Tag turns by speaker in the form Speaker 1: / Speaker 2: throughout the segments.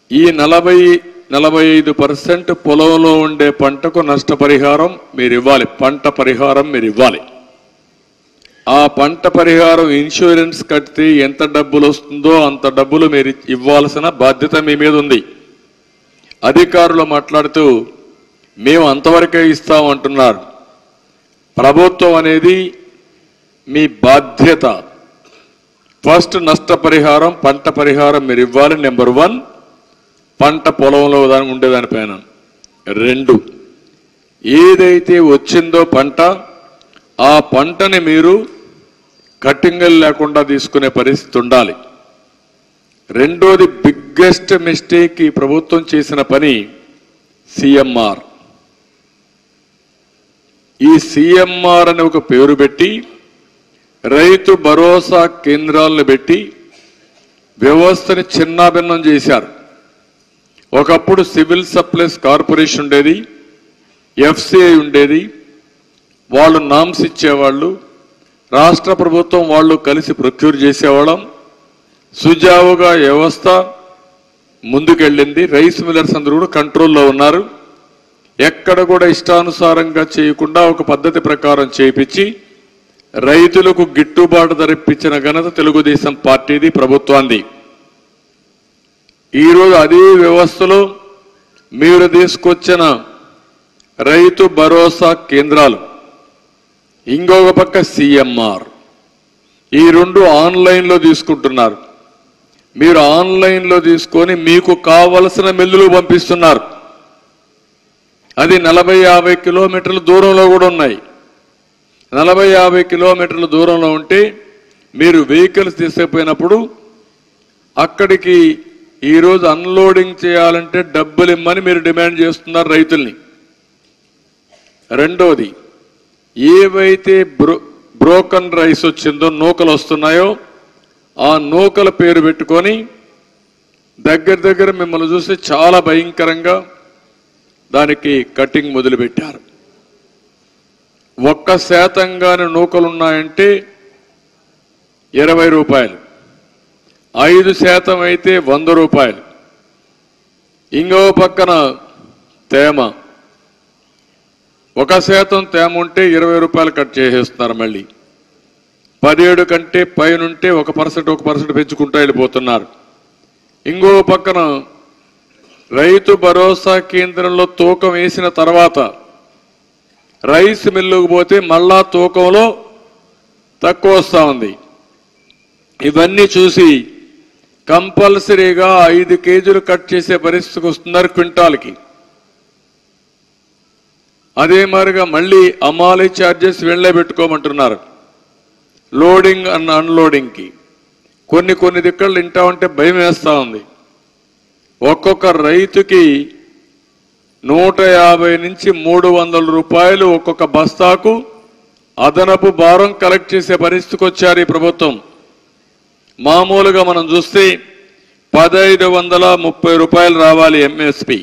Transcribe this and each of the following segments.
Speaker 1: ఈ నలభై నలభై ఐదు పర్సెంట్ పొలంలో ఉండే పంటకు నష్టపరిహారం మీరు ఇవ్వాలి పంట పరిహారం మీరు ఇవ్వాలి ఆ పంట పరిహారం ఇన్సూరెన్స్ కడితే ఎంత డబ్బులు వస్తుందో అంత డబ్బులు మీరు ఇవ్వాల్సిన బాధ్యత మీ మీద ఉంది అధికారులు మాట్లాడుతూ మేము అంతవరకే ఇస్తాం అంటున్నారు ప్రభుత్వం అనేది మీ బాధ్యత ఫస్ట్ నష్టపరిహారం పంట పరిహారం మీరు ఇవ్వాలి నెంబర్ వన్ పంట పొలంలో దాని ఉండేదానిపైన రెండు ఏదైతే వచ్చిందో పంట ఆ పంటని మీరు కట్టింగల్ లేకుండా తీసుకునే పరిస్థితి ఉండాలి రెండోది బిగ్గెస్ట్ మిస్టేక్ ఈ ప్రభుత్వం చేసిన పని సిఎంఆర్ ఈ సిఎంఆర్ అని ఒక పేరు పెట్టి రైతు భరోసా కేంద్రాలను పెట్టి వ్యవస్థని చిన్నాభిన్నం చేశారు ఒకప్పుడు సివిల్ సప్లైస్ కార్పొరేషన్ ఉండేది ఎఫ్సిఐ ఉండేది వాళ్ళు నామ్స్ ఇచ్చేవాళ్ళు రాష్ట్ర ప్రభుత్వం వాళ్ళు కలిసి ప్రొక్యూర్ చేసేవాళ్ళం సుజావుగా వ్యవస్థ ముందుకెళ్ళింది రైస్ మిల్లర్స్ అందరూ కూడా కంట్రోల్లో ఉన్నారు ఎక్కడ కూడా ఇష్టానుసారంగా చేయకుండా ఒక పద్ధతి ప్రకారం చేపించి రైతులకు గిట్టుబాటు ధర ఇప్పించిన ఘనత తెలుగుదేశం పార్టీది ప్రభుత్వాన్ని ఈరోజు అదే వ్యవస్థలో మీరు తీసుకొచ్చిన రైతు భరోసా కేంద్రాలు ఇంకొక పక్క సిఎంఆర్ ఈ రెండు ఆన్లైన్లో తీసుకుంటున్నారు మీరు ఆన్లైన్లో తీసుకొని మీకు కావలసిన మిల్లులు పంపిస్తున్నారు అది నలభై యాభై కిలోమీటర్ల దూరంలో కూడా ఉన్నాయి నలభై యాభై కిలోమీటర్ల దూరంలో ఉంటే మీరు వెహికల్స్ తీసుకుపోయినప్పుడు అక్కడికి ఈరోజు అన్లోడింగ్ చేయాలంటే డబ్బులు ఇమ్మని మీరు డిమాండ్ చేస్తున్నారు రైతుల్ని రెండోది ఏవైతే బ్రో బ్రోకన్ రైస్ వచ్చిందో నూకలు వస్తున్నాయో ఆ నూకల పేరు పెట్టుకొని దగ్గర దగ్గర మిమ్మల్ని చూస్తే చాలా భయంకరంగా దానికి కటింగ్ మొదలుపెట్టారు ఒక్క శాతంగానే నూకలు ఉన్నాయంటే ఇరవై రూపాయలు ఐదు శాతం అయితే వంద రూపాయలు ఇంకో పక్కన తేమ ఒక శాతం తేమ ఉంటే ఇరవై రూపాయలు కట్ చేసేస్తున్నారు మళ్ళీ పదిహేడు కంటే పైనుంటే ఒక పర్సెంట్ ఒక పర్సెంట్ పెంచుకుంటూ వెళ్ళిపోతున్నారు ఇంకో పక్కన రైతు భరోసా కేంద్రంలో తూకం వేసిన తర్వాత రైస్ మిల్లుకు పోతే మళ్ళా తూకంలో తక్కువ వస్తూ ఉంది ఇవన్నీ చూసి కంపల్సరీగా ఐదు కేజీలు కట్ చేసే పరిస్థితికి వస్తున్నారు క్వింటాల్కి అదే మాదిరిగా మళ్ళీ అమాలి ఛార్జెస్ వెళ్ళే పెట్టుకోమంటున్నారు లోడింగ్ అండ్ అన్లోడింగ్కి కొన్ని కొన్ని దిక్కలు వింటా ఉంటే భయం వేస్తూ ఉంది ఒక్కొక్క రైతుకి నూట యాభై నుంచి మూడు వందల రూపాయలు ఒక్కొక్క బస్తాకు అదనపు భారం కలెక్ట్ చేసే పరిస్థితికి వచ్చారు ఈ ప్రభుత్వం మామూలుగా మనం చూస్తే పదహైదు వందల ముప్పై రూపాయలు రావాలి ఎంఎస్పి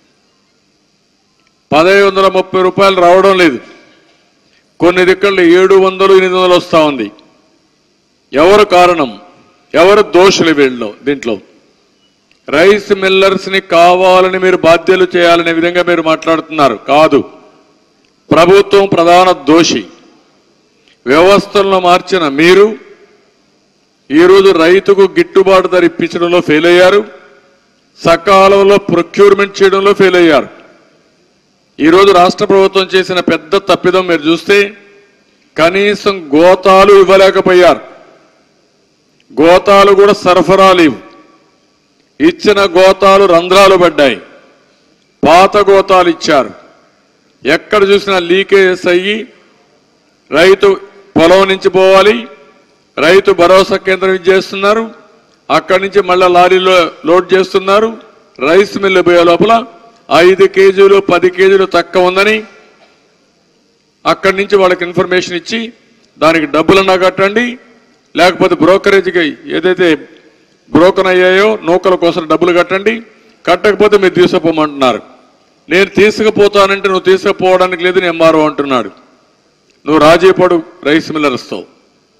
Speaker 1: పదహైదు వందల ముప్పై రూపాయలు రావడం లేదు కొన్ని దిక్కల్లో ఏడు వందలు ఎనిమిది వందలు వస్తూ ఉంది ఎవరు కారణం ఎవరు దోషులు వీళ్ళు దీంట్లో రైస్ మిల్లర్స్ ని కావాలని మీరు బాధ్యతలు చేయాలనే విధంగా మీరు మాట్లాడుతున్నారు కాదు ప్రభుత్వం ప్రధాన దోషి వ్యవస్థలను మార్చిన మీరు ఈరోజు రైతుకు గిట్టుబాటు ధర ఇప్పించడంలో ఫెయిల్ అయ్యారు సకాలంలో ప్రొక్యూర్మెంట్ చేయడంలో ఫెయిల్ అయ్యారు ఈరోజు రాష్ట్ర ప్రభుత్వం చేసిన పెద్ద తప్పిదం మీరు చూస్తే కనీసం గోతాలు ఇవ్వలేకపోయారు గోతాలు కూడా సరఫరాలు ఇవ్వు ఇచ్చిన గోతాలు రంధ్రాలు పడ్డాయి పాత గోతాలు ఇచ్చారు ఎక్కడ చూసినా లీకేజెస్ అయ్యి రైతు పొలం నుంచి పోవాలి రైతు భరోసా కేంద్రం ఇది చేస్తున్నారు అక్కడి నుంచి మళ్ళీ లారీలో లోడ్ చేస్తున్నారు రైస్ మిల్లు పోయే లోపల ఐదు కేజీలు పది కేజీలు తక్కువ ఉందని అక్కడి నుంచి వాళ్ళకి ఇన్ఫర్మేషన్ ఇచ్చి దానికి డబ్బులన్నా కట్టండి లేకపోతే బ్రోకరేజ్కి ఏదైతే బ్రోకన్ అయ్యాయో నూకల కోసం డబ్బులు కట్టండి కట్టకపోతే మీరు తీసుకుపోమంటున్నారు నేను తీసుకుపోతానంటే నువ్వు తీసుకుపోవడానికి లేదు ఎంఆర్ఓ అంటున్నాడు నువ్వు రాజీ పడు రైస్ మిల్లర్స్తో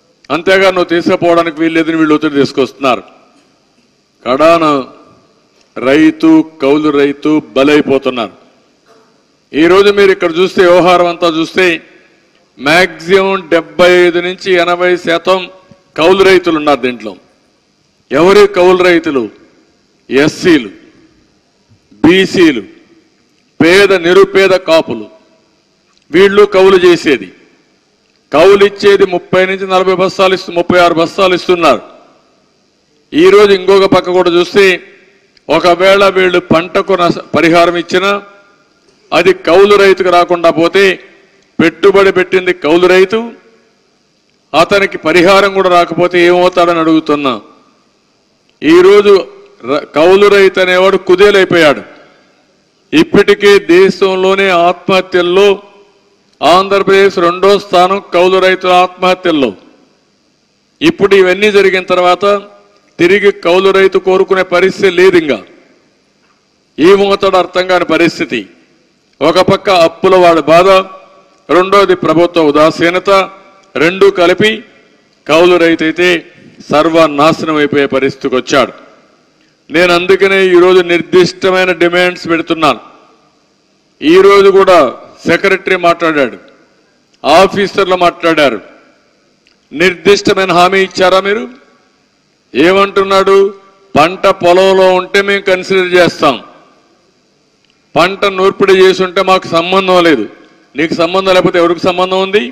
Speaker 1: అంతేగా నువ్వు తీసుకుపోవడానికి వీల్లేదని వీళ్ళు ఒత్తిడి తీసుకొస్తున్నారు కడాన రైతు కౌలు రైతు బలైపోతున్నారు ఈరోజు మీరు ఇక్కడ చూస్తే వ్యవహారం అంతా చూస్తే మ్యాక్సిమం డెబ్బై ఐదు నుంచి ఎనభై శాతం కౌలు రైతులు ఉన్నారు దీంట్లో ఎవరి కౌలు రైతులు ఎస్సీలు బీసీలు పేద నిరుపేద కాపులు వీళ్ళు కౌలు చేసేది కౌలు ఇచ్చేది ముప్పై నుంచి నలభై బస్తాలు ఇస్తు ముప్పై ఆరు బస్తాలు ఇస్తున్నారు ఈ రోజు ఇంకొక పక్క కూడా చూస్తే ఒకవేళ వీళ్ళు పంటకు నష్ట- పరిహారం ఇచ్చినా అది కౌలు రైతుకు రాకుండా పోతే పెట్టుబడి పెట్టింది కౌలు రైతు అతనికి పరిహారం కూడా రాకపోతే ఏమవుతాడని అడుగుతున్నా ఈరోజు ర- కౌలు రైతు అనేవాడు కుదేలైపోయాడు ఇప్పటికే దేశంలోనే ఆత్మహత్యల్లో ఆంధ్రప్రదేశ్ రెండో స్థానం కౌలు రైతుల ఆత్మహత్యల్లో ఇప్పుడు ఇవన్నీ జరిగిన తర్వాత తిరిగి కౌలు రైతు కోరుకునే పరిస్థితి లేదు ఇంకా ఏమవుతాడో అర్థం కాని పరిస్థితి ఒక పక్క అప్పుల వాడి బాధ రెండోది ప్రభుత్వ ఉదాసీనత రెండు కలిపి కౌలు రైతు అయితే సర్వనాశనం అయిపోయే పరిస్థితికి వచ్చాడు నేను అందుకనే ఈరోజు నిర్దిష్టమైన డిమాండ్స్ పెడుతున్నాను ఈరోజు కూడా సెక్రటరీ మాట్లాడాడు ఆఫీసర్లు మాట్లాడారు నిర్దిష్టమైన హామీ ఇచ్చారా మీరు ఏమంటున్నాడు పంట పొలంలో ఉంటే మేము కన్సిడర్ చేస్తాం పంట నూర్పిడి చేసి ఉంటే మాకు సంబంధం లేదు నీకు సంబంధం లేకపోతే ఎవరికి సంబంధం ఉంది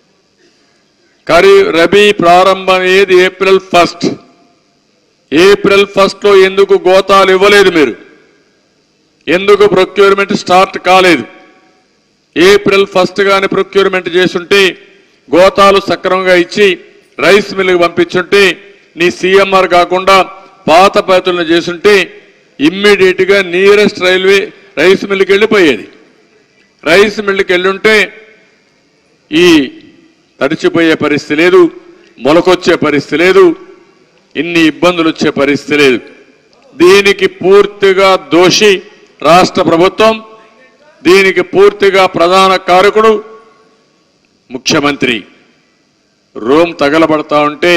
Speaker 1: ఖరీ రబీ ప్రారంభం ఏది ఏప్రిల్ ఫస్ట్ ఏప్రిల్ ఫస్ట్ లో ఎందుకు గోతాలు ఇవ్వలేదు మీరు ఎందుకు ప్రొక్యూర్మెంట్ స్టార్ట్ కాలేదు ఏప్రిల్ ఫస్ట్ గాని ప్రొక్యూర్మెంట్ చేసుంటే గోతాలు సక్రమంగా ఇచ్చి రైస్ మిల్లుకి పంపించుంటే నీ సీఎంఆర్ కాకుండా పాత పద్ధతులను చేసుంటే ఇమ్మీడియట్ గా నియరెస్ట్ రైల్వే రైస్ మిల్లుకి వెళ్ళిపోయేది రైస్ మిల్లుకి వెళ్ళుంటే ఈ తడిచిపోయే పరిస్థితి లేదు మొలకొచ్చే పరిస్థితి లేదు ఇన్ని ఇబ్బందులు వచ్చే పరిస్థితి లేదు దీనికి పూర్తిగా దోషి రాష్ట్ర ప్రభుత్వం దీనికి పూర్తిగా ప్రధాన కారకుడు ముఖ్యమంత్రి రోమ్ తగలబడతా ఉంటే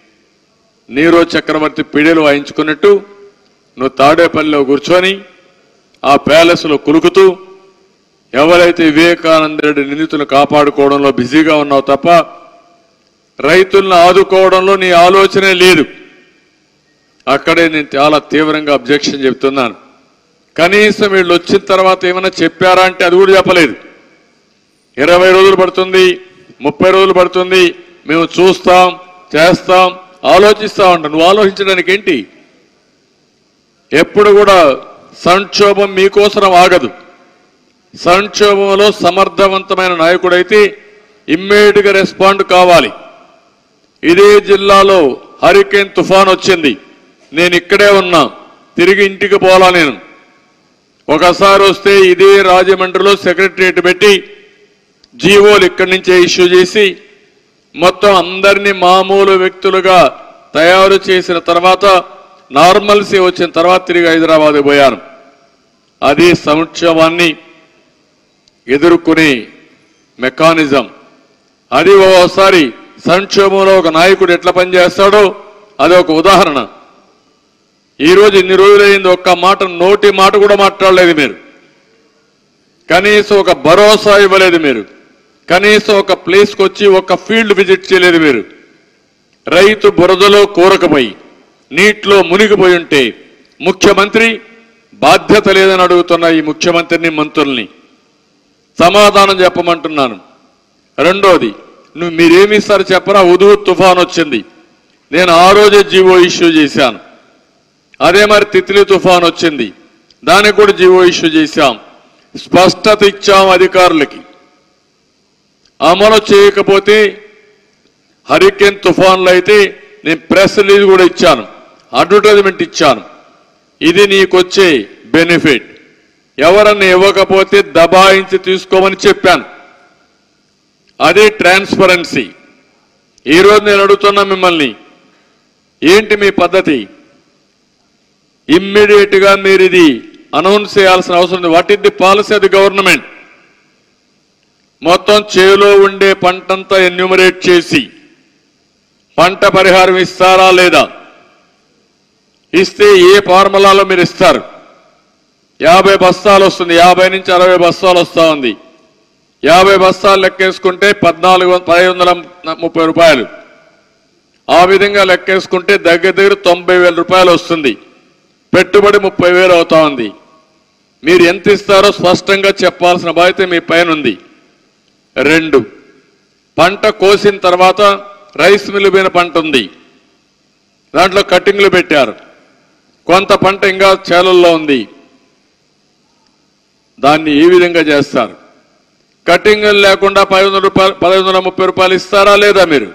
Speaker 1: నీరో చక్రవర్తి పిడిలు వాయించుకున్నట్టు నువ్వు తాడేపల్లిలో కూర్చొని ఆ ప్యాలెస్లో కులుకుతూ ఎవరైతే వివేకానంద రెడ్డి నిందితులను కాపాడుకోవడంలో బిజీగా ఉన్నావు తప్ప రైతులను ఆదుకోవడంలో నీ ఆలోచనే లేదు అక్కడే నేను చాలా తీవ్రంగా అబ్జెక్షన్ చెప్తున్నాను కనీసం వీళ్ళు వచ్చిన తర్వాత ఏమైనా చెప్పారా అంటే అది కూడా చెప్పలేదు ఇరవై రోజులు పడుతుంది ముప్పై రోజులు పడుతుంది మేము చూస్తాం చేస్తాం ఆలోచిస్తాం అంట నువ్వు ఆలోచించడానికి ఏంటి ఎప్పుడు కూడా సంక్షోభం మీకోసరం ఆగదు సంక్షోభంలో సమర్థవంతమైన నాయకుడైతే ఇమ్మీడియట్ గా రెస్పాండ్ కావాలి ఇదే జిల్లాలో హరికేన్ తుఫాన్ వచ్చింది నేను ఇక్కడే ఉన్నా తిరిగి ఇంటికి పోలా నేను ఒకసారి వస్తే ఇదే రాజమండ్రిలో సెక్రటరియట్ పెట్టి జీవోలు ఇక్కడి నుంచే ఇష్యూ చేసి మొత్తం అందరినీ మామూలు వ్యక్తులుగా తయారు చేసిన తర్వాత నార్మల్సీ వచ్చిన తర్వాత తిరిగి హైదరాబాద్ పోయాను అది సంక్షోభాన్ని ఎదుర్కొనే మెకానిజం అది ఓసారి సంక్షోభంలో ఒక నాయకుడు ఎట్లా పనిచేస్తాడో అది ఒక ఉదాహరణ ఈ రోజు ఇన్ని రోజులైంది ఒక్క మాట నోటి మాట కూడా మాట్లాడలేదు మీరు కనీసం ఒక భరోసా ఇవ్వలేదు మీరు కనీసం ఒక ప్లేస్కి వచ్చి ఒక ఫీల్డ్ విజిట్ చేయలేదు మీరు రైతు బురదలో కూరకపోయి నీటిలో మునిగిపోయి ఉంటే ముఖ్యమంత్రి బాధ్యత లేదని అడుగుతున్న ఈ ముఖ్యమంత్రిని మంత్రుల్ని సమాధానం చెప్పమంటున్నాను రెండోది నువ్వు మీరేమిస్తారు చెప్పరా ఉదువు తుఫాన్ వచ్చింది నేను ఆ రోజే జీవో ఇష్యూ చేశాను అదే మరి తిత్లీ తుఫాన్ వచ్చింది దానికి కూడా జీవో ఇష్యూ చేశాం స్పష్టత ఇచ్చాం అధికారులకి అమలు చేయకపోతే హరికేన్ తుఫాన్లు అయితే నేను ప్రెస్ రిలీజ్ కూడా ఇచ్చాను అడ్వర్టైజ్మెంట్ ఇచ్చాను ఇది నీకొచ్చే బెనిఫిట్ ఎవరన్నా ఇవ్వకపోతే దబాయించి తీసుకోమని చెప్పాను అదే ట్రాన్స్పరెన్సీ ఈరోజు నేను అడుగుతున్నా మిమ్మల్ని ఏంటి మీ పద్ధతి ఇమ్మీడియట్ గా మీరు ఇది అనౌన్స్ చేయాల్సిన అవసరం ఉంది what is the policy of the government మొత్తం చేలో ఉండే పంటంతా ఎన్యూమరేట్ చేసి పంట పరిహారం ఇస్తారా లేదా ఇస్తే ఏ ఫార్ములాలో మీరు ఇస్తారు యాభై బస్తాలు వస్తుంది యాభై నుంచి అరవై బస్తాలు వస్తా ఉంది యాభై బస్తాలు లెక్కేసుకుంటే పద్నాలుగు వం- పదిహేను వందల ముప్పై రూపాయలు ఆ విధంగా లెక్కేసుకుంటే దగ్గర దగ్గర తొంభై వేల రూపాయలు వస్తుంది పెట్టుబడి ముప్పై వేలు అవుతా ఉంది మీరు ఎంత ఇస్తారో స్పష్టంగా చెప్పాల్సిన బాధ్యత మీ పైన ఉంది రెండు పంట కోసిన తర్వాత రైస్ మిల్లు మీద పంట ఉంది దాంట్లో కటింగ్లు పెట్టారు కొంత పంట ఇంకా చేలల్లో ఉంది దాన్ని ఏ విధంగా చేస్తారు కటింగ్ లేకుండా పది వందల రూపాయలు పదహైదు వందల ముప్పై రూపాయలు ఇస్తారా లేదా మీరు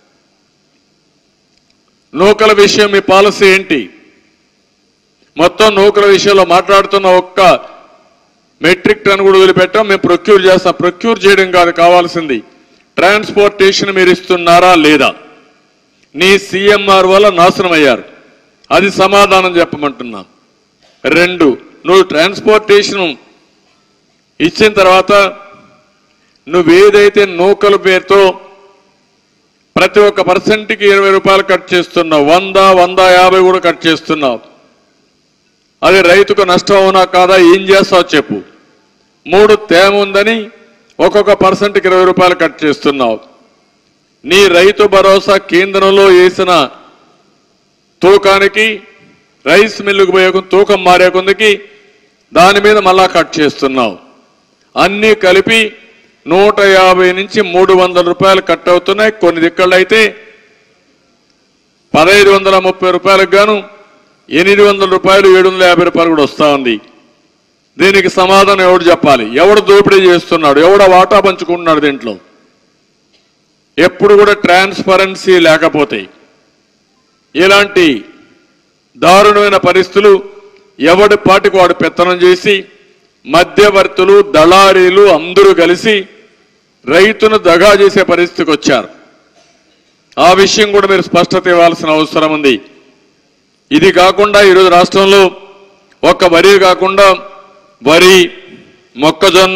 Speaker 1: నూకల విషయం మీ పాలసీ ఏంటి మొత్తం నూకల విషయంలో మాట్లాడుతున్న ఒక్క మెట్రిక్ టన్ కూడా వదిలిపెట్టాం మేము ప్రొక్యూర్ చేస్తాం ప్రొక్యూర్ చేయడం కాదు కావాల్సింది ట్రాన్స్పోర్టేషన్ మీరు ఇస్తున్నారా లేదా నీ సీఎంఆర్ వల్ల నాశనం అయ్యారు అది సమాధానం చెప్పమంటున్నాం రెండు నువ్వు ట్రాన్స్పోర్టేషన్ ఇచ్చిన తర్వాత నువ్వేదైతే నూకల పేరుతో ప్రతి ఒక్క పర్సెంట్కి ఇరవై రూపాయలు కట్ చేస్తున్నావు వంద వంద యాభై కూడా కట్ చేస్తున్నావు అది రైతుకు నష్టం అవునా కాదా ఏం చేస్తావు చెప్పు మూడు తేమ ఉందని ఒక్కొక్క పర్సెంట్కి ఇరవై రూపాయలు కట్ చేస్తున్నావు నీ రైతు భరోసా కేంద్రంలో వేసిన తూకానికి రైస్ మిల్లుకు పోయే కొద్ది తూకం మారే కొందికి దాని మీద మళ్ళా కట్ చేస్తున్నావు అన్నీ కలిపి నూట యాభై నుంచి మూడు వందల రూపాయలు కట్ అవుతున్నాయి కొన్ని దిక్కళ్ళు అయితే పదహైదు వందల ముప్పై రూపాయలకు గాను ఎనిమిది వందల రూపాయలు ఏడు వందల యాభై రూపాయలు కూడా వస్తా ఉంది దీనికి సమాధానం ఎవడు చెప్పాలి ఎవడు దోపిడీ చేస్తున్నాడు ఎవడ వాటా పంచుకుంటున్నాడు దీంట్లో ఎప్పుడు కూడా ట్రాన్స్పరెన్సీ లేకపోతే ఇలాంటి దారుణమైన పరిస్థితులు ఎవడి పాటికి వాడు పెత్తనం చేసి మధ్యవర్తులు దళారీలు అందరూ కలిసి రైతును దగా చేసే పరిస్థితికి వచ్చారు ఆ విషయం కూడా మీరు స్పష్టత ఇవ్వాల్సిన అవసరం ఉంది ఇది కాకుండా ఈరోజు రాష్ట్రంలో ఒక్క వరి కాకుండా వరి మొక్కజొన్న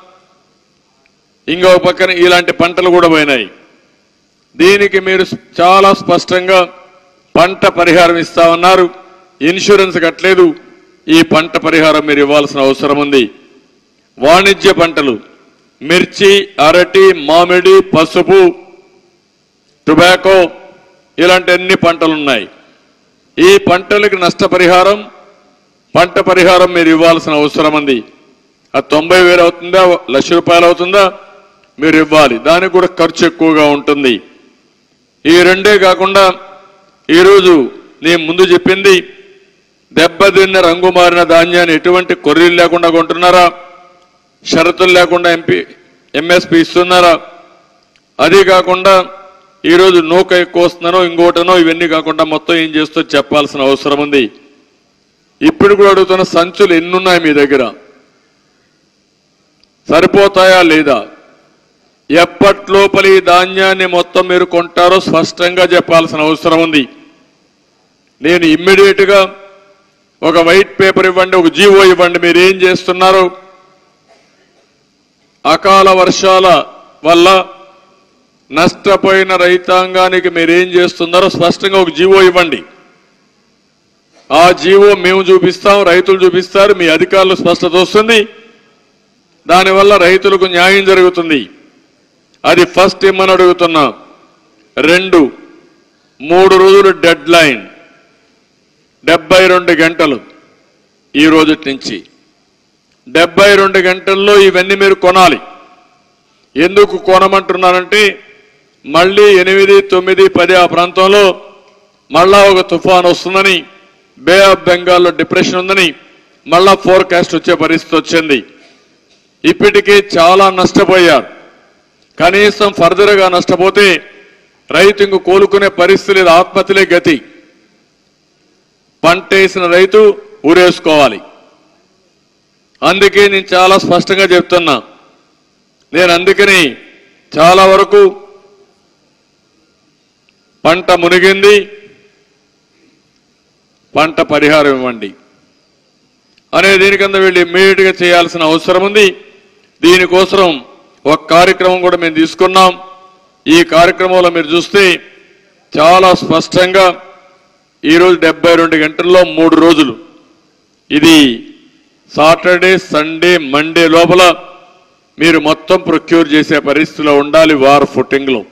Speaker 1: ఇంకో పక్కన ఇలాంటి పంటలు కూడా పోయినాయి దీనికి మీరు చాలా స్పష్టంగా పంట పరిహారం ఇస్తా ఉన్నారు ఇన్సూరెన్స్ కట్టలేదు ఈ పంట పరిహారం మీరు ఇవ్వాల్సిన అవసరం ఉంది వాణిజ్య పంటలు మిర్చి అరటి మామిడి పసుపు టొబాకో ఇలాంటి అన్ని పంటలు ఉన్నాయి ఈ పంటలకు నష్టపరిహారం పంట పరిహారం మీరు ఇవ్వాల్సిన అవసరం ఉంది అది తొంభై వేలు అవుతుందా లక్ష రూపాయలు అవుతుందా మీరు ఇవ్వాలి దానికి కూడా ఖర్చు ఎక్కువగా ఉంటుంది ఈ రెండే కాకుండా ఈరోజు నేను ముందు చెప్పింది దెబ్బతిన్న రంగు మారిన ధాన్యాన్ని ఎటువంటి కొర్రీలు లేకుండా కొంటున్నారా షరతులు లేకుండా ఎంపీ ఎంఎస్పి ఇస్తున్నారా అది కాకుండా ఈరోజు నూక ఎక్కువ వస్తుందనో ఇంకోటనో ఇవన్నీ కాకుండా మొత్తం ఏం చేస్తూ చెప్పాల్సిన అవసరం ఉంది ఇప్పుడు కూడా అడుగుతున్న సంచులు ఎన్నున్నాయి మీ దగ్గర సరిపోతాయా లేదా ఎప్పట్లోపలి ఈ ధాన్యాన్ని మొత్తం మీరు కొంటారో స్పష్టంగా చెప్పాల్సిన అవసరం ఉంది నేను ఇమ్మీడియట్ గా ఒక వైట్ పేపర్ ఇవ్వండి ఒక జీవో ఇవ్వండి మీరు ఏం చేస్తున్నారు అకాల వర్షాల వల్ల నష్టపోయిన రైతాంగానికి మీరేం చేస్తున్నారో స్పష్టంగా ఒక జీవో ఇవ్వండి ఆ జీవో మేము చూపిస్తాం రైతులు చూపిస్తారు మీ అధికారులు స్పష్టత వస్తుంది దానివల్ల రైతులకు న్యాయం జరుగుతుంది అది ఫస్ట్ ఇమ్మని అడుగుతున్నా రెండు మూడు రోజులు డెడ్ లైన్ డెబ్బై రెండు గంటలు ఈ రోజు నుంచి డెబ్బై రెండు గంటల్లో ఇవన్నీ మీరు కొనాలి ఎందుకు కొనమంటున్నానంటే మళ్ళీ ఎనిమిది తొమ్మిది పది ఆ ప్రాంతంలో మళ్ళా ఒక తుఫాన్ వస్తుందని బే ఆఫ్ బెంగాల్లో డిప్రెషన్ ఉందని మళ్ళా ఫోర్కాస్ట్ వచ్చే పరిస్థితి వచ్చింది ఇప్పటికే చాలా నష్టపోయారు కనీసం ఫర్దర్గా నష్టపోతే రైతు ఇంక కోలుకునే పరిస్థితి లేదు ఆత్మహత్యలే గతి పంటేసిన రైతు ఊరేసుకోవాలి అందుకే నేను చాలా స్పష్టంగా చెప్తున్నా నేను అందుకని చాలా వరకు పంట మునిగింది పంట పరిహారం ఇవ్వండి అనే దీనికంద వీళ్ళు ఇమ్మీడియట్ గా చేయాల్సిన అవసరం ఉంది దీనికోసం ఒక కార్యక్రమం కూడా మేము తీసుకున్నాం ఈ కార్యక్రమంలో మీరు చూస్తే చాలా స్పష్టంగా ఈరోజు డెబ్బై రెండు గంటల్లో మూడు రోజులు ఇది సాటర్డే సండే మండే లోపల మీరు మొత్తం ప్రొక్యూర్ చేసే పరిస్థితిలో ఉండాలి వార్ ఫుటింగ్లో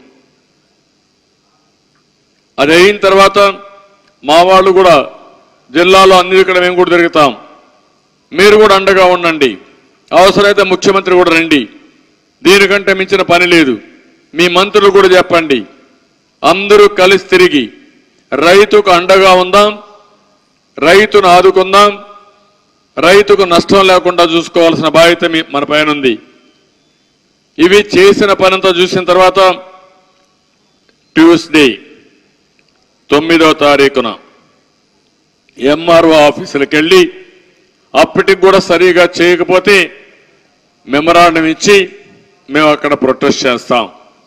Speaker 1: అది అయిన తర్వాత మా వాళ్ళు కూడా జిల్లాలో అన్ని ఇక్కడ మేము కూడా తిరుగుతాం మీరు కూడా అండగా ఉండండి అవసరమైతే ముఖ్యమంత్రి కూడా రండి దీనికంటే మించిన పని లేదు మీ మంత్రులు కూడా చెప్పండి అందరూ కలిసి తిరిగి రైతుకు అండగా ఉందాం రైతును ఆదుకుందాం రైతుకు నష్టం లేకుండా చూసుకోవాల్సిన బాధ్యత మీ మన పైన ఉంది ఇవి చేసిన పనంతా చూసిన తర్వాత ట్యూస్డే తొమ్మిదో తారీఖున ఎంఆర్ఓ ఆఫీసులకు వెళ్ళి అప్పటికి కూడా సరిగా చేయకపోతే మెమరాండం ఇచ్చి మేము అక్కడ ప్రొటెస్ట్ చేస్తాం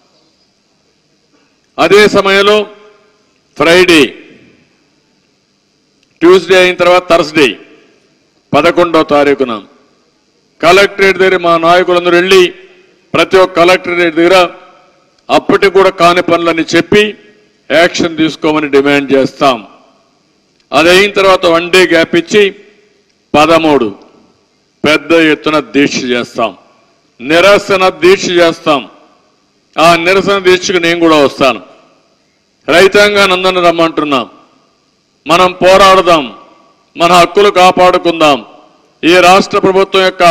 Speaker 1: అదే సమయంలో ఫ్రైడే ట్యూస్డే అయిన తర్వాత థర్స్డే పదకొండో తారీఖున కలెక్టరేట్ దగ్గర మా నాయకులందరూ వెళ్ళి ప్రతి ఒక్క కలెక్టరేట్ దగ్గర అప్పటికి కూడా కాని పనులని చెప్పి యాక్షన్ తీసుకోమని డిమాండ్ చేస్తాం అది అయిన తర్వాత వన్ డే గ్యాప్ ఇచ్చి పదమూడు పెద్ద ఎత్తున దీక్ష చేస్తాం నిరసన దీక్ష చేస్తాం ఆ నిరసన దీక్షకు నేను కూడా వస్తాను రైతాంగాన్ని అందరిని రమ్మంటున్నాం మనం పోరాడదాం మన హక్కులు కాపాడుకుందాం ఈ రాష్ట్ర ప్రభుత్వం యొక్క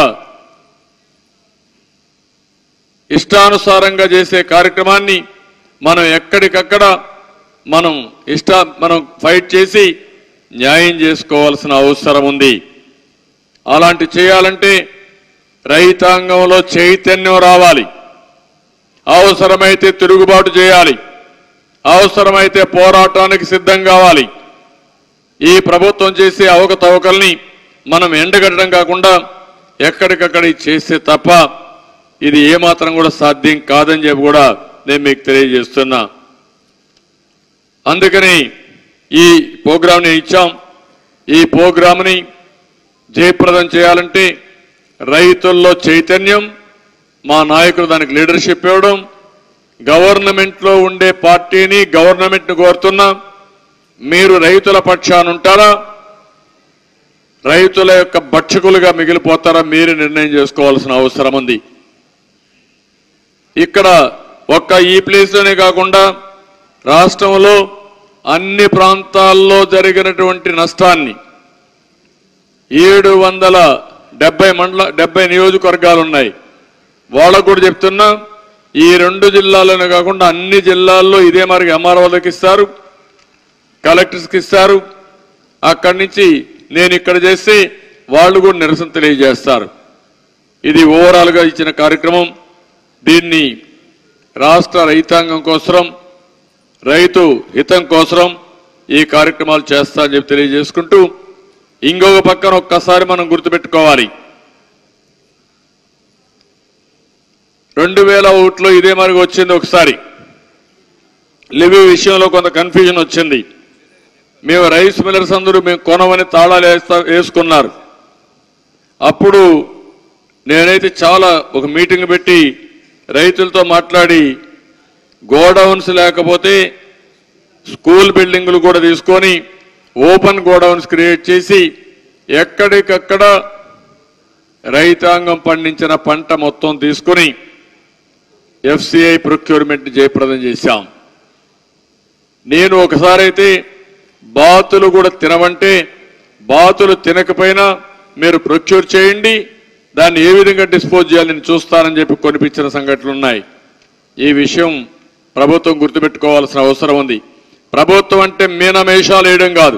Speaker 1: ఇష్టానుసారంగా చేసే కార్యక్రమాన్ని మనం ఎక్కడికక్కడ మనం ఇష్ట మనం ఫైట్ చేసి న్యాయం చేసుకోవాల్సిన అవసరం ఉంది అలాంటి చేయాలంటే రైతాంగంలో చైతన్యం రావాలి అవసరమైతే తిరుగుబాటు చేయాలి అవసరమైతే పోరాటానికి సిద్ధం కావాలి ఈ ప్రభుత్వం చేసే అవకతవకల్ని మనం ఎండగట్టడం కాకుండా ఎక్కడికక్కడ ఇది చేస్తే తప్ప ఇది ఏమాత్రం కూడా సాధ్యం కాదని చెప్పి కూడా నేను మీకు తెలియజేస్తున్నా అందుకని ఈ ప్రోగ్రాంని ఇచ్చాం ఈ ప్రోగ్రాంని జయప్రదం చేయాలంటే రైతుల్లో చైతన్యం మా నాయకులు దానికి లీడర్షిప్ ఇవ్వడం గవర్నమెంట్లో ఉండే పార్టీని గవర్నమెంట్ని కోరుతున్నాం మీరు రైతుల పక్షాన ఉంటారా రైతుల యొక్క భక్షకులుగా మిగిలిపోతారా మీరు నిర్ణయం చేసుకోవాల్సిన అవసరం ఉంది ఇక్కడ ఒక్క ఈ ప్లేస్లోనే కాకుండా రాష్ట్రంలో అన్ని ప్రాంతాల్లో జరిగినటువంటి నష్టాన్ని ఏడు వందల డెబ్బై మండల డెబ్బై నియోజకవర్గాలు ఉన్నాయి వాళ్ళకు కూడా చెప్తున్నా ఈ రెండు జిల్లాలోనే కాకుండా అన్ని జిల్లాల్లో ఇదే మరి ఎంఆర్ఓలకు ఇస్తారు కలెక్టర్స్కి ఇస్తారు అక్కడి నుంచి నేను ఇక్కడ చేస్తే వాళ్ళు కూడా నిరసన తెలియజేస్తారు ఇది ఓవరాల్గా ఇచ్చిన కార్యక్రమం దీన్ని రాష్ట్ర రైతాంగం కోసం రైతు హితం కోసం ఈ కార్యక్రమాలు చేస్తా అని చెప్పి తెలియజేసుకుంటూ ఇంకొక పక్కన ఒక్కసారి మనం గుర్తుపెట్టుకోవాలి రెండు వేల ఒకటిలో ఇదే మరి వచ్చింది ఒకసారి లివి విషయంలో కొంత కన్ఫ్యూజన్ వచ్చింది మేము రైస్ మిల్లర్స్ అందరూ మేము కొనమని తాళాలు వేస్తా వేసుకున్నారు అప్పుడు నేనైతే చాలా ఒక మీటింగ్ పెట్టి రైతులతో మాట్లాడి గోడౌన్స్ లేకపోతే స్కూల్ బిల్డింగులు కూడా తీసుకొని ఓపెన్ గోడౌన్స్ క్రియేట్ చేసి ఎక్కడికక్కడ రైతాంగం పండించిన పంట మొత్తం తీసుకొని ఎఫ్సిఐ ప్రొక్యూర్మెంట్ జయప్రదం చేశాం నేను ఒకసారి అయితే బాతులు కూడా తినమంటే బాతులు తినకపోయినా మీరు ప్రొక్యూర్ చేయండి దాన్ని ఏ విధంగా డిస్పోజ్ చేయాలని చూస్తానని చెప్పి కొనిపించిన సంఘటనలు ఉన్నాయి ఈ విషయం ప్రభుత్వం గుర్తుపెట్టుకోవాల్సిన అవసరం ఉంది ప్రభుత్వం అంటే మీనమేషాలు వేయడం కాదు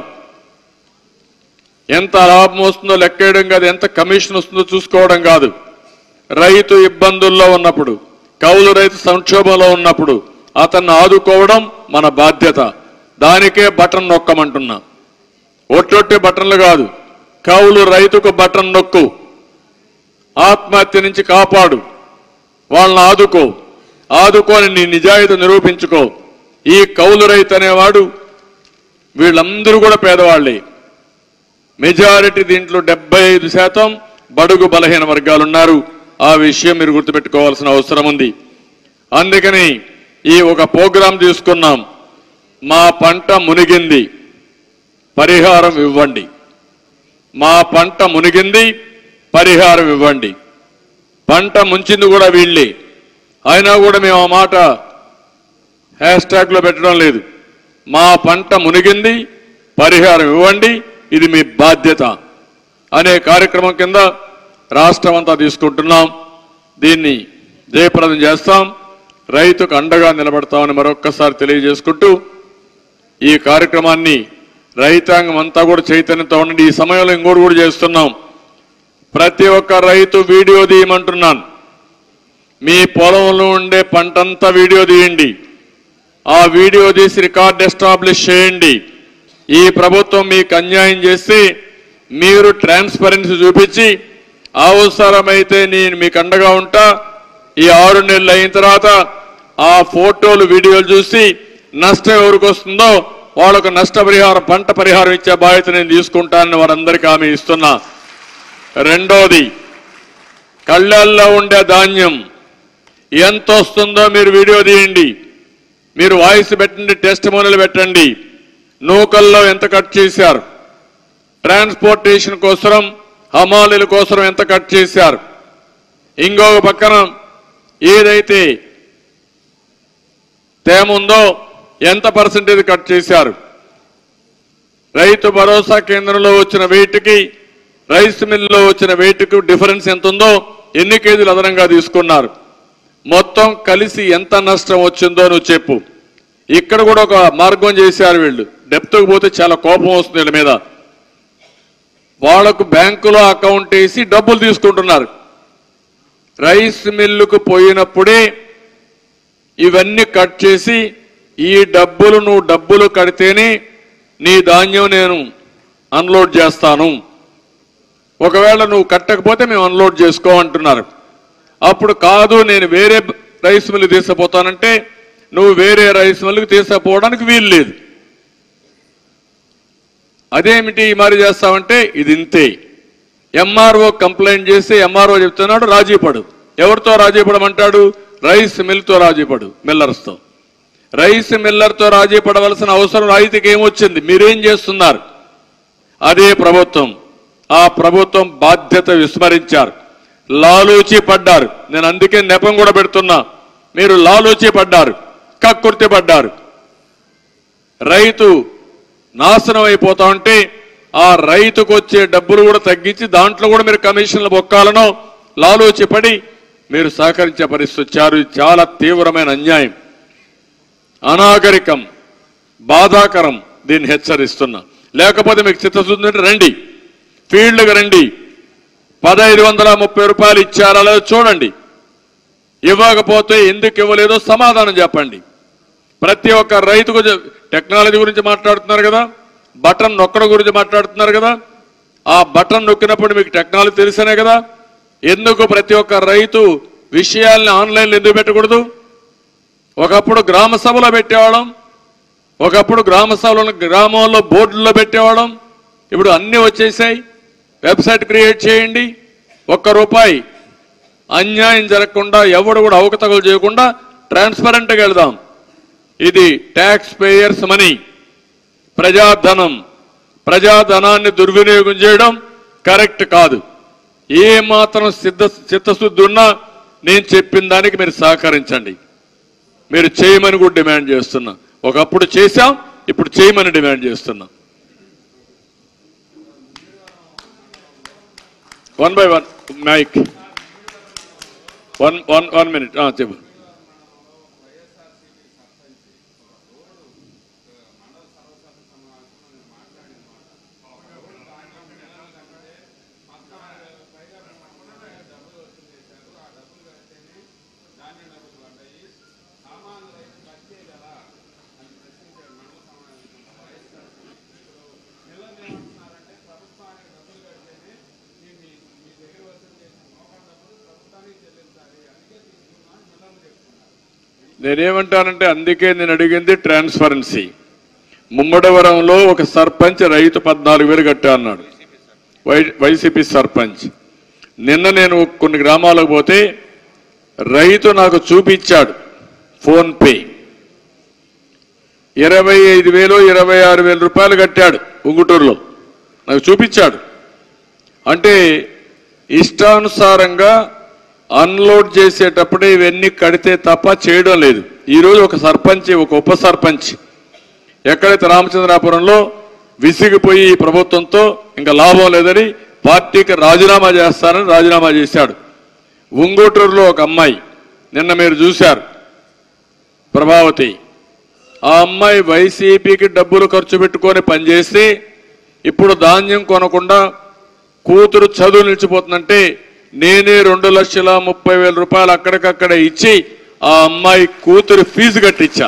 Speaker 1: ఎంత లాభం వస్తుందో లెక్క వేయడం కాదు ఎంత కమిషన్ వస్తుందో చూసుకోవడం కాదు రైతు ఇబ్బందుల్లో ఉన్నప్పుడు కౌలు రైతు సంక్షోభంలో ఉన్నప్పుడు అతన్ని ఆదుకోవడం మన బాధ్యత దానికే బటన్ నొక్కమంటున్నా ఒట్టొట్టి బటన్లు కాదు కౌలు రైతుకు బటన్ నొక్కు ఆత్మహత్య నుంచి కాపాడు వాళ్ళని ఆదుకో ఆదుకొని నీ నిజాయితీ నిరూపించుకో ఈ కౌలు రైతు అనేవాడు వీళ్ళందరూ కూడా పేదవాళ్ళే మెజారిటీ దీంట్లో డెబ్బై ఐదు శాతం బడుగు బలహీన వర్గాలు ఉన్నారు ఆ విషయం మీరు గుర్తుపెట్టుకోవాల్సిన అవసరం ఉంది అందుకని ఈ ఒక ప్రోగ్రాం తీసుకున్నాం మా పంట మునిగింది పరిహారం ఇవ్వండి మా పంట మునిగింది పరిహారం ఇవ్వండి పంట ముంచింది కూడా వీళ్ళే అయినా కూడా మేము ఆ మాట హ్యాష్ ట్యాగ్లో పెట్టడం లేదు మా పంట మునిగింది పరిహారం ఇవ్వండి ఇది మీ బాధ్యత అనే కార్యక్రమం కింద రాష్ట్రం అంతా తీసుకుంటున్నాం దీన్ని జయప్రదం చేస్తాం రైతుకు అండగా నిలబడతామని మరొక్కసారి తెలియజేసుకుంటూ ఈ కార్యక్రమాన్ని రైతాంగం అంతా కూడా చైతన్యంతో ఉండండి ఈ సమయంలో ఇంకోటి కూడా చేస్తున్నాం ప్రతి ఒక్క రైతు వీడియో తీయమంటున్నాను మీ పొలంలో ఉండే పంటంతా వీడియో తీయండి ఆ వీడియో తీసి రికార్డ్ ఎస్టాబ్లిష్ చేయండి ఈ ప్రభుత్వం మీకు అన్యాయం చేస్తే మీరు ట్రాన్స్పరెన్సీ చూపించి అవసరమైతే నేను మీకు అండగా ఉంటా ఈ ఆరు నెలలు అయిన తర్వాత ఆ ఫోటోలు వీడియోలు చూసి నష్టం ఎవరికి వస్తుందో వాళ్ళకు నష్టపరిహారం పంట పరిహారం ఇచ్చే బాధ్యత నేను తీసుకుంటానని వారందరికీ హామీ ఇస్తున్నా రెండోది కళ్ళల్లో ఉండే ధాన్యం ఎంత వస్తుందో మీరు వీడియో తీయండి మీరు వాయిస్ పెట్టండి టెస్ట్ మోనీలు పెట్టండి నూకల్లో ఎంత కట్ చేశారు ట్రాన్స్పోర్టేషన్ కోసం హమాలీల కోసం ఎంత కట్ చేశారు ఇంకొక పక్కన ఏదైతే తేమ ఉందో ఎంత పర్సెంటేజ్ కట్ చేశారు రైతు భరోసా కేంద్రంలో వచ్చిన వెయిట్కి రైస్ మిల్లో వచ్చిన వెయిట్కు డిఫరెన్స్ ఎంత ఉందో ఎన్ని కేజీలు అదనంగా తీసుకున్నారు మొత్తం కలిసి ఎంత నష్టం వచ్చిందో నువ్వు చెప్పు ఇక్కడ కూడా ఒక మార్గం చేశారు వీళ్ళు డెప్త్కి పోతే చాలా కోపం వస్తుంది వీళ్ళ మీద వాళ్లకు బ్యాంకులో అకౌంట్ వేసి డబ్బులు తీసుకుంటున్నారు రైస్ మిల్లుకు పోయినప్పుడే ఇవన్నీ కట్ చేసి ఈ డబ్బులు నువ్వు డబ్బులు కడితేనే నీ ధాన్యం నేను అన్లోడ్ చేస్తాను ఒకవేళ నువ్వు కట్టకపోతే మేము అన్లోడ్ చేసుకో అంటున్నారు అప్పుడు కాదు నేను వేరే రైస్ మిల్లు తీసుకుపోతానంటే నువ్వు వేరే రైస్ మిల్లుకి తీసుకుపోవడానికి వీలు లేదు అదేమిటి మరి చేస్తావంటే ఇది ఇంతే ఎంఆర్ఓ కంప్లైంట్ చేసి ఎంఆర్ఓ చెప్తున్నాడు రాజీ పడు ఎవరితో రాజీ పడమంటాడు రైస్ మిల్తో రాజీ పడు మిల్లర్స్తో రైస్ మిల్లర్తో రాజీ పడవలసిన అవసరం రైతుకి ఏమొచ్చింది మీరేం చేస్తున్నారు అదే ప్రభుత్వం ఆ ప్రభుత్వం బాధ్యత విస్మరించారు లాలూచి పడ్డారు నేను అందుకే నెపం కూడా పెడుతున్నా మీరు లాలూచి పడ్డారు కక్కుర్తి పడ్డారు రైతు నాశనం అయిపోతా ఉంటే ఆ రైతుకు వచ్చే డబ్బులు కూడా తగ్గించి దాంట్లో కూడా మీరు కమిషన్లు బొక్కాలనో లాలూచి పడి మీరు సహకరించే పరిస్థితి వచ్చారు ఇది చాలా తీవ్రమైన అన్యాయం అనాగరికం బాధాకరం దీన్ని హెచ్చరిస్తున్నా లేకపోతే మీకు చిత్తశుద్ధి ఉంటే రండి ఫీల్డ్కి రండి పదహైదు వందల ముప్పై రూపాయలు ఇచ్చారా లేదో చూడండి ఇవ్వకపోతే ఎందుకు ఇవ్వలేదో సమాధానం చెప్పండి ప్రతి ఒక్క రైతుకు చె- టెక్నాలజీ గురించి మాట్లాడుతున్నారు కదా బటన్ నొక్కడం గురించి మాట్లాడుతున్నారు కదా ఆ బటన్ నొక్కినప్పుడు మీకు టెక్నాలజీ తెలిసేనే కదా ఎందుకు ప్రతి ఒక్క రైతు విషయాల్ని ఆన్లైన్లో ఎందుకు పెట్టకూడదు ఒకప్పుడు గ్రామ సభలో పెట్టేవాళ్ళం ఒకప్పుడు గ్రామ సభలో గ్రామంలో బోర్డుల్లో పెట్టేవాళ్ళం ఇప్పుడు అన్నీ వచ్చేసాయి వెబ్సైట్ క్రియేట్ చేయండి ఒక్క రూపాయి అన్యాయం జరగకుండా ఎవడు కూడా అవకతవకలు చేయకుండా ట్రాన్స్పరెంట్గా వెళ్దాం ఇది ట్యాక్స్ పేయర్స్ మనీ ప్రజాధనం ప్రజాధనాన్ని దుర్వినియోగం చేయడం కరెక్ట్ కాదు ఏ మాత్రం సిద్ధ చిత్తశుద్ధి ఉన్నా నేను చెప్పిన దానికి మీరు సహకరించండి మీరు చేయమని కూడా డిమాండ్ చేస్తున్నా ఒకప్పుడు చేశాం ఇప్పుడు చేయమని డిమాండ్ చేస్తున్నా one by one mic one one one minute చెప్పు నేనేమంటానంటే అందుకే నేను అడిగింది ట్రాన్స్పరెన్సీ ముమ్మడవరంలో ఒక సర్పంచ్ రైతు పద్నాలుగు వేలు కట్టా అన్నాడు వై వైసీపీ సర్పంచ్ నిన్న నేను కొన్ని గ్రామాలకు పోతే రైతు నాకు చూపించాడు ఫోన్ పే ఇరవై ఐదు వేలు ఇరవై ఆరు వేల రూపాయలు కట్టాడు ఉంగుటూరులో నాకు చూపించాడు అంటే ఇష్టానుసారంగా అన్లోడ్ చేసేటప్పుడే ఇవన్నీ కడితే తప్ప చేయడం లేదు ఈరోజు ఒక సర్పంచ్ ఒక ఉప సర్పంచ్ ఎక్కడైతే రామచంద్రాపురంలో విసిగిపోయి ఈ ప్రభుత్వంతో ఇంకా లాభం లేదని పార్టీకి రాజీనామా చేస్తానని రాజీనామా చేశాడు ఉంగోటూరులో ఒక అమ్మాయి నిన్న మీరు చూశారు ప్రభావతి ఆ అమ్మాయి వైసీపీకి డబ్బులు ఖర్చు పెట్టుకొని పనిచేసి ఇప్పుడు ధాన్యం కొనకుండా కూతురు చదువు నిలిచిపోతుందంటే నేనే రెండు లక్షల ముప్పై వేల రూపాయలు అక్కడికక్కడ ఇచ్చి ఆ అమ్మాయి కూతురు ఫీజు కట్టించా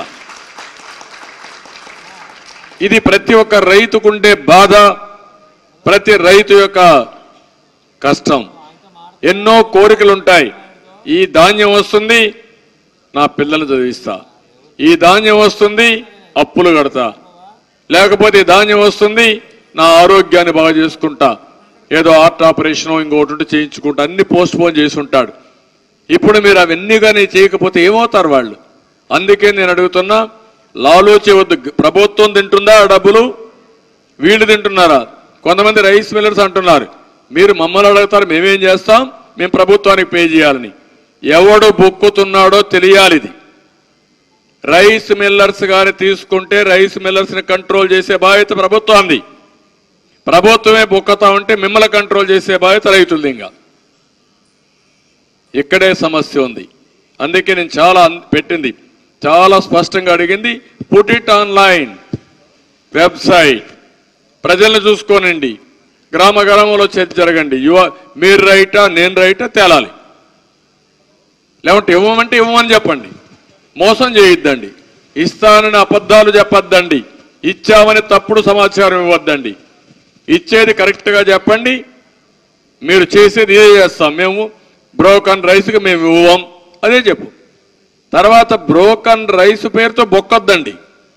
Speaker 1: ఇది ప్రతి ఒక్క రైతుకుండే బాధ ప్రతి రైతు యొక్క కష్టం ఎన్నో కోరికలు ఉంటాయి ఈ ధాన్యం వస్తుంది నా పిల్లలు చదివిస్తా ఈ ధాన్యం వస్తుంది అప్పులు కడతా లేకపోతే ఈ ధాన్యం వస్తుంది నా ఆరోగ్యాన్ని బాగా చేసుకుంటా ఏదో హార్ట్ ఆపరేషన్ ఇంకొకటి ఉంటే చేయించుకుంటా అన్ని పోస్ట్ పోన్ చేసి ఉంటాడు ఇప్పుడు మీరు అవన్నీ కానీ చేయకపోతే ఏమవుతారు వాళ్ళు అందుకే నేను అడుగుతున్నా లాలోచే వద్దు ప్రభుత్వం తింటుందా ఆ డబ్బులు వీళ్ళు తింటున్నారా కొంతమంది రైస్ మిల్లర్స్ అంటున్నారు మీరు మమ్మల్ని అడుగుతారు మేమేం చేస్తాం మేము ప్రభుత్వానికి పే చేయాలని ఎవడు బొక్కుతున్నాడో తెలియాలి ఇది రైస్ మిల్లర్స్ గాని తీసుకుంటే రైస్ మిల్లర్స్ ని కంట్రోల్ చేసే బాధ్యత ప్రభుత్వాన్ని ప్రభుత్వమే బొక్కతా ఉంటే మిమ్మల్ని కంట్రోల్ చేసే బాధ్యత రైతులది ఇంకా ఇక్కడే సమస్య ఉంది అందుకే నేను చాలా అన్- పెట్టింది చాలా స్పష్టంగా అడిగింది పుట్ ఇట్ ఆన్లైన్ వెబ్సైట్ ప్రజల్ని చూసుకోనండి గ్రామ గ్రామంలో చర్చ జరగండి యువ మీరు రైటా నేను రైటా తేలాలి లేకుంటే ఇవ్వమంటే ఇవ్వమని చెప్పండి మోసం చేయొద్దండి ఇస్తానని అబద్ధాలు చెప్పొద్దండి ఇచ్చామని తప్పుడు సమాచారం ఇవ్వద్దండి ఇచ్చేది కరెక్ట్గా చెప్పండి మీరు చేసేది ఇదే చేస్తాం మేము బ్రోకన్ రైస్కి మేము ఇవ్వం అదే చెప్పు తర్వాత బ్రోకన్ రైస్ పేరుతో బొక్కొద్దండి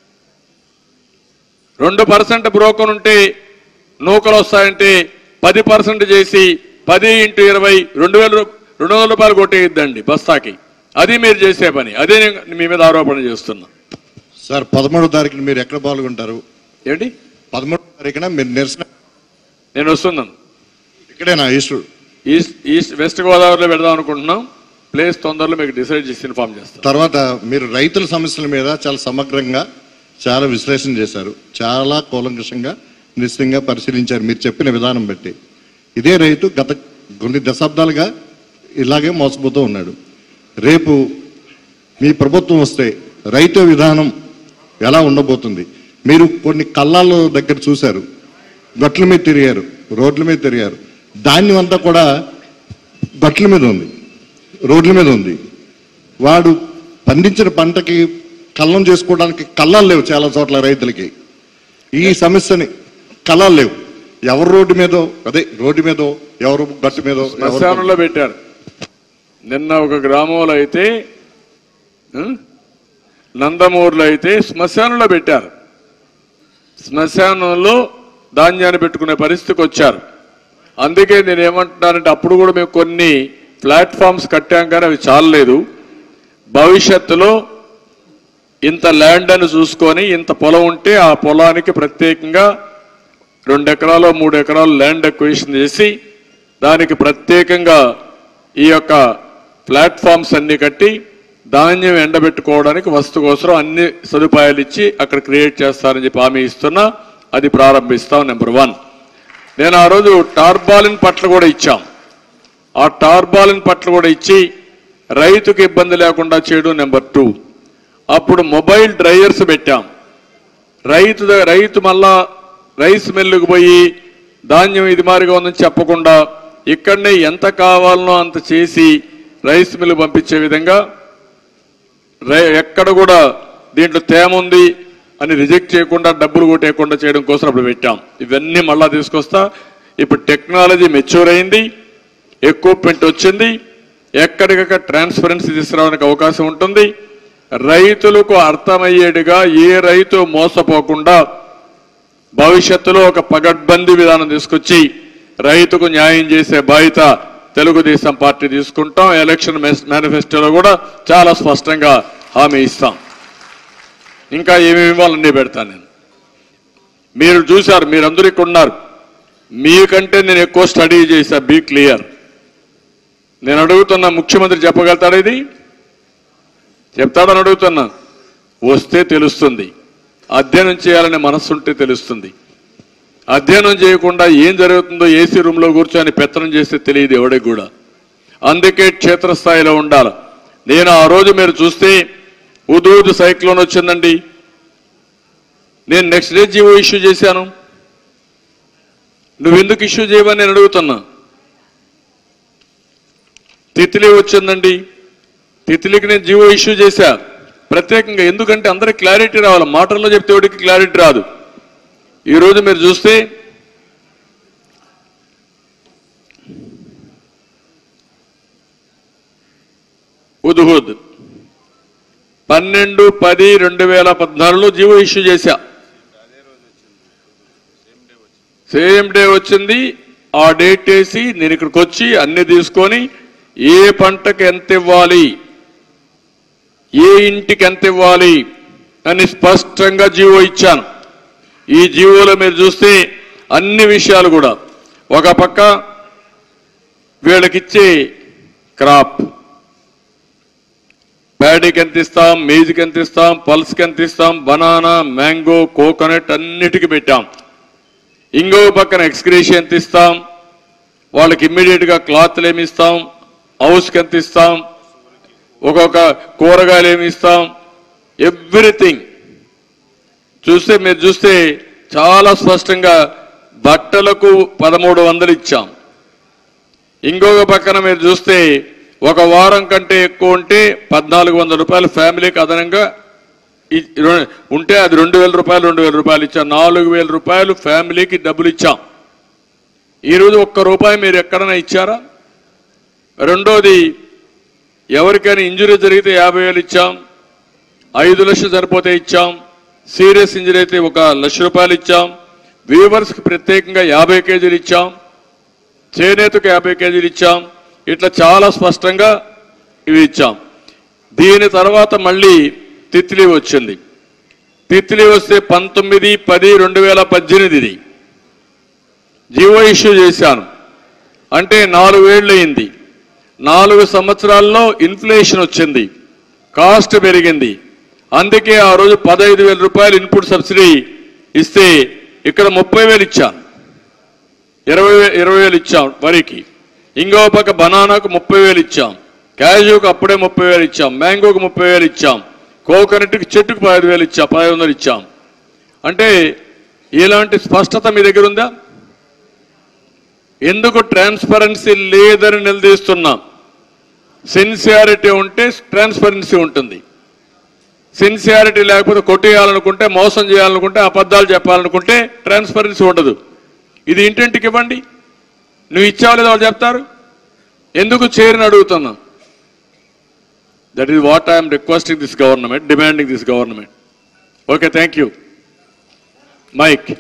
Speaker 1: రెండు పర్సెంట్ బ్రోకన్ ఉంటే నూకలు వస్తాయంటే పది పర్సెంట్ చేసి పది ఇంటూ ఇరవై రెండు వేల రూ- రెండు వందల రూపాయలు కొట్టేయద్దండి బస్తాకి అది మీరు చేసే పని అదే నేను మీ మీద ఆరోపణ చేస్తున్నా
Speaker 2: సార్ పదమూడో తారీఖున మీరు ఎక్కడ పాల్గొంటారు
Speaker 1: ఏంటి
Speaker 2: పదమూడో తారీఖున మీరు నిరసన
Speaker 1: నేను వస్తున్నాను
Speaker 2: ఇక్కడేనా ఈస్ట్
Speaker 1: ఈస్ట్ ఈస్ట్ వెస్ట్ గోదావరిలో పెడదాం అనుకుంటున్నాం ప్లేస్ తొందరలో మీకు డిసైడ్ చేసి ఇన్ఫార్మ్ చేస్తాం
Speaker 2: తర్వాత మీరు రైతుల సమస్యల మీద చాలా సమగ్రంగా చాలా విశ్లేషణ చేశారు చాలా కూలంకషంగా నిశ్చితంగా పరిశీలించారు మీరు చెప్పిన విధానం బట్టి ఇదే రైతు గత కొన్ని దశాబ్దాలుగా ఇలాగే మోసపోతూ ఉన్నాడు రేపు మీ ప్రభుత్వం వస్తే రైతు విధానం ఎలా ఉండబోతుంది మీరు కొన్ని కళ్ళాల దగ్గర చూశారు గట్ల మీద తిరిగారు రోడ్ల మీద తిరిగారు ధాన్యం అంతా కూడా గట్ల మీద ఉంది రోడ్ల మీద ఉంది వాడు పండించిన పంటకి కళ్ళం చేసుకోవడానికి కళ్ళాలు లేవు చాలా చోట్ల రైతులకి ఈ సమస్యని కళ్ళాలు లేవు ఎవరు రోడ్డు మీదో అదే రోడ్డు మీదో ఎవరు గట్టు మీదో ఎవరు
Speaker 1: శ్మశానంలో పెట్టారు నిన్న ఒక గ్రామంలో అయితే ఆ, నందమూరులో అయితే శ్మశానంలో పెట్టారు శ్మశానంలో ధాన్యాన్ని పెట్టుకునే పరిస్థితికి వచ్చారు అందుకే నేను ఏమంటున్నానంటే అప్పుడు కూడా మేము కొన్ని ప్లాట్ఫామ్స్ కట్టాం కానీ అవి చాలలేదు భవిష్యత్తులో ఇంత ల్యాండ్ అని చూసుకొని ఇంత పొలం ఉంటే ఆ పొలానికి ప్రత్యేకంగా రెండు ఎకరాలు మూడు ఎకరాలు ల్యాండ్ ఎక్విజిషన్ చేసి దానికి ప్రత్యేకంగా ఈ యొక్క ప్లాట్ఫామ్స్ అన్ని కట్టి ధాన్యం ఎండబెట్టుకోవడానికి వస్తు కోసం అన్ని సదుపాయాలు ఇచ్చి అక్కడ క్రియేట్ చేస్తారని చెప్పి హామీ ఇస్తున్నా అది ప్రారంభిస్తాం నెంబర్ వన్ నేను ఆ రోజు టార్బాలిన్ పట్ల కూడా ఇచ్చాం ఆ టార్బాలిన్ పట్ల కూడా ఇచ్చి రైతుకు ఇబ్బంది లేకుండా చేయడం నెంబర్ టూ అప్పుడు మొబైల్ డ్రైయర్స్ పెట్టాం రైతు ద- రైతు మళ్ళా రైస్ మిల్లుకు పోయి ధాన్యం ఇది మారిగా ఉందని చెప్పకుండా ఇక్కడనే ఎంత కావాలనో అంత చేసి రైస్ మిల్లు పంపించే విధంగా రై- ఎక్కడ కూడా దీంట్లో తేమ ఉంది అని రిజెక్ట్ చేయకుండా డబ్బులు కొట్టేయకుండా చేయడం కోసం అప్పుడు పెట్టాం ఇవన్నీ మళ్ళా తీసుకొస్తా ఇప్పుడు టెక్నాలజీ మెచ్యూర్ అయింది ఎక్విప్మెంట్ వచ్చింది ఎక్కడికక్కడ ట్రాన్స్పరెన్సీ తీసుకురావడానికి అవకాశం ఉంటుంది రైతులకు అర్థమయ్యేట్టుగా ఏ రైతు మోసపోకుండా భవిష్యత్తులో ఒక పగడ్బందీ విధానం తీసుకొచ్చి రైతుకు న్యాయం చేసే బాధ్యత తెలుగుదేశం పార్టీ తీసుకుంటాం ఎలక్షన్ మేనిఫెస్టోలో కూడా చాలా స్పష్టంగా హామీ ఇస్తాం ఇంకా ఏమేమి ఇవ్వాలన్నీ పెడతాను నేను మీరు చూశారు మీరందరూ ఇక్కడ ఉన్నారు మీకంటే నేను ఎక్కువ స్టడీ చేశా బీ క్లియర్ నేను అడుగుతున్న ముఖ్యమంత్రి చెప్పగలుగుతాడా ఇది చెప్తాడని అడుగుతున్నా వస్తే తెలుస్తుంది అధ్యయనం చేయాలనే మనస్సు ఉంటే తెలుస్తుంది అధ్యయనం చేయకుండా ఏం జరుగుతుందో ఏసీ రూమ్లో కూర్చొని పెత్తనం చేస్తే తెలియదు ఎవడికి కూడా అందుకే క్షేత్రస్థాయిలో ఉండాలి నేను ఆ రోజు మీరు చూస్తే ఉదూదు సైక్లోన్ వచ్చిందండి నేను నెక్స్ట్ డే జీవో ఇష్యూ చేశాను నువ్వు ఎందుకు ఇష్యూ చేయవని నేను అడుగుతున్నా తిత్లీ వచ్చిందండి తిత్లీకి నేను జీవో ఇష్యూ చేశా ప్రత్యేకంగా ఎందుకంటే అందరికి క్లారిటీ రావాలి మాటల్లో చెప్తే వాడికి క్లారిటీ రాదు ఈరోజు మీరు చూస్తే ఉద్హుద్ పన్నెండు పది రెండు వేల పద్నాలుగులో జీవో ఇష్యూ చేశా సేమ్ డే వచ్చింది ఆ డేట్ వేసి నేను ఇక్కడికి వచ్చి అన్ని తీసుకొని ఏ పంటకి ఎంత ఇవ్వాలి ఏ ఇంటికి ఎంత ఇవ్వాలి అని స్పష్టంగా జీవో ఇచ్చాను ఈ జీవోలో మీరు చూస్తే అన్ని విషయాలు కూడా ఒక పక్క వీళ్ళకిచ్చే క్రాప్ ప్యాడీకి ఎంత ఇస్తాం మేజ్కి ఎంత ఇస్తాం పల్స్కి ఎంత ఇస్తాం బనానా మ్యాంగో కోకోనట్ అన్నిటికీ పెట్టాం ఇంకో పక్కన ఎక్స్క్రేషన్ ఎంత ఇస్తాం వాళ్ళకి ఇమ్మీడియట్ గా క్లాత్లు ఏమి ఇస్తాం హౌస్కి ఎంత ఇస్తాం ఒక్కొక్క కూరగాయలు ఏమి ఇస్తాం ఎవ్రీథింగ్ చూస్తే మీరు చూస్తే చాలా స్పష్టంగా బట్టలకు పదమూడు వందలు ఇచ్చాం ఇంకొక పక్కన మీరు చూస్తే ఒక వారం కంటే ఎక్కువ ఉంటే పద్నాలుగు వందల రూపాయలు ఫ్యామిలీకి అదనంగా ఇ- రె- ఉంటే అది రెండు వేల రూపాయలు రెండు వేల రూపాయలు ఇచ్చాం నాలుగు వేల రూపాయలు ఫ్యామిలీకి డబ్బులు ఇచ్చాం ఈరోజు ఒక్క రూపాయి మీరు ఎక్కడైనా ఇచ్చారా రెండోది ఎవరికైనా ఇంజురీ జరిగితే యాభై వేలు ఇచ్చాం ఐదు లక్షలు సరిపోతే ఇచ్చాం సీరియస్ ఇంజరీ అయితే ఒక లక్ష రూపాయలు ఇచ్చాం వీవర్స్కి ప్రత్యేకంగా యాభై కేజీలు ఇచ్చాం చేనేతకు యాభై కేజీలు ఇచ్చాం ఇట్లా చాలా స్పష్టంగా ఇవి ఇచ్చాం దీని తర్వాత మళ్ళీ తిత్లీ వచ్చింది తిత్లీ వస్తే పంతొమ్మిది పది రెండు వేల పద్దెనిమిది జీవో ఇష్యూ చేశాను అంటే నాలుగు ఏళ్ళు అయింది నాలుగు సంవత్సరాల్లో ఇన్ఫ్లేషన్ వచ్చింది కాస్ట్ పెరిగింది అందుకే ఆ రోజు పదహైదు వేల రూపాయలు ఇన్పుట్ సబ్సిడీ ఇస్తే ఇక్కడ ముప్పై వేలు ఇచ్చాను ఇరవై వే- ఇరవై వేలు ఇచ్చాం వరికి ఇంకో పక్క బనానాకు ముప్పై వేలు ఇచ్చాం క్యాజుకు అప్పుడే ముప్పై వేలు ఇచ్చాం మ్యాంగోకు ముప్పై వేలు ఇచ్చాం కోకోనట్కి చెట్టుకు పదహైదు వేలు ఇచ్చాం పదహైదు వందలు ఇచ్చాం అంటే ఇలాంటి స్పష్టత మీ దగ్గర ఉందా ఎందుకు ట్రాన్స్పరెన్సీ లేదని నిలదీస్తున్నాం సిన్సియారిటీ ఉంటే ట్రాన్స్పరెన్సీ ఉంటుంది సిన్సియారిటీ లేకపోతే కొట్టేయాలనుకుంటే మోసం చేయాలనుకుంటే అబద్ధాలు చెప్పాలనుకుంటే ట్రాన్స్పరెన్సీ ఉండదు ఇది ఇంటింటికి ఇవ్వండి నువ్వు ఇచ్చావు లేదో వాళ్ళు చెప్తారు ఎందుకు చేరిని అడుగుతున్నా that is what I'm requesting this government demanding this government okay thank you mic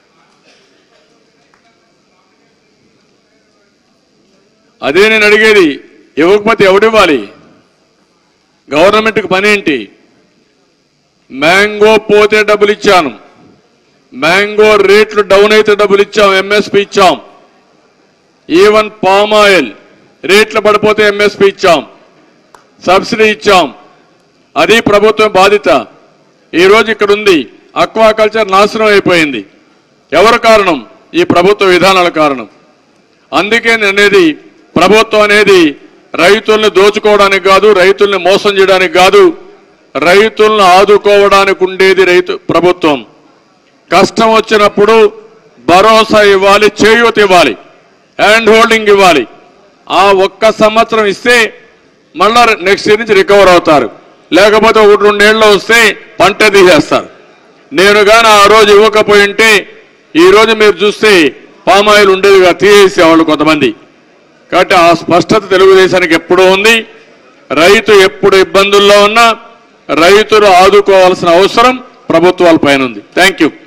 Speaker 1: అదే నేను అడిగేది ఇవ్వకపోతే ఎవడివ్వాలి గవర్నమెంట్కి పని ఏంటి మ్యాంగో పోతే డబ్బులు ఇచ్చాను మ్యాంగో రేట్లు డౌన్ అయితే డబ్బులు ఇచ్చాం ఎంఎస్పి ఇచ్చాం ఈవెన్ పామ్ ఆయిల్ రేట్లు పడిపోతే ఎంఎస్పి ఇచ్చాం సబ్సిడీ ఇచ్చాం అది ప్రభుత్వం బాధ్యత ఈ రోజు ఇక్కడ ఉంది అక్వాకల్చర్ నాశనం అయిపోయింది ఎవరు కారణం ఈ ప్రభుత్వ విధానాల కారణం అందుకే నేను అనేది ప్రభుత్వం అనేది రైతుల్ని దోచుకోవడానికి కాదు రైతుల్ని మోసం చేయడానికి కాదు రైతులను ఆదుకోవడానికి ఉండేది రైతు ప్రభుత్వం కష్టం వచ్చినప్పుడు భరోసా ఇవ్వాలి చేయూత ఇవ్వాలి హ్యాండ్ హోల్డింగ్ ఇవ్వాలి ఆ ఒక్క సంవత్సరం ఇస్తే మళ్ళా నెక్స్ట్ ఇయర్ నుంచి రికవర్ అవుతారు లేకపోతే ఒకటి రెండేళ్ళు వస్తే పంట తీసేస్తారు నేను గాని ఆ రోజు ఇవ్వకపోయి ఉంటే ఈ రోజు మీరు చూస్తే పామాయిల్ ఉండేదిగా తీసేసేవాళ్ళు కొంతమంది కాబట్టి ఆ స్పష్టత తెలుగుదేశానికి ఎప్పుడూ ఉంది రైతు ఎప్పుడు ఇబ్బందుల్లో ఉన్నా రైతులు ఆదుకోవాల్సిన అవసరం ప్రభుత్వాల పైన ఉంది థ్యాంక్ యూ